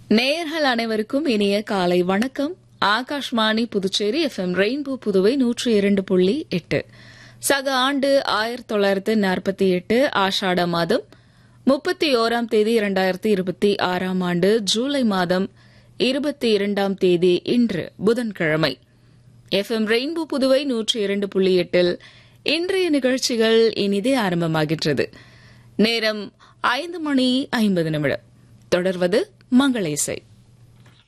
நேயர்கள் அனைவருக்கும் இனிய காலை வணக்கம் ஆகாஷ்வாணி புதுச்சேரி எஃப்எம் ரெயின்போ புதுவை நூற்றி இரண்டு புள்ளி எட்டு சக ஆண்டு ஆயிரத்தி தொள்ளாயிரத்து நாற்பத்தி எட்டு ஆஷாட மாதம் முப்பத்தி ஓராம் தேதி இரண்டாயிரத்தி இருபத்தி ஆறாம் ஆண்டு ஜூலை மாதம் இருபத்தி இரண்டாம் தேதி இன்று புதன்கிழமை எஃப்எம் ரெயின்போ புதுவை நூற்றி இரண்டு புள்ளி எட்டில் இன்றைய நிகழ்ச்சிகள் இனிதே ஆரம்பமாகின்றது நேரம் ஐந்து மணி ஐம்பது நிமிடம் தொடர்வது மங்கள இசை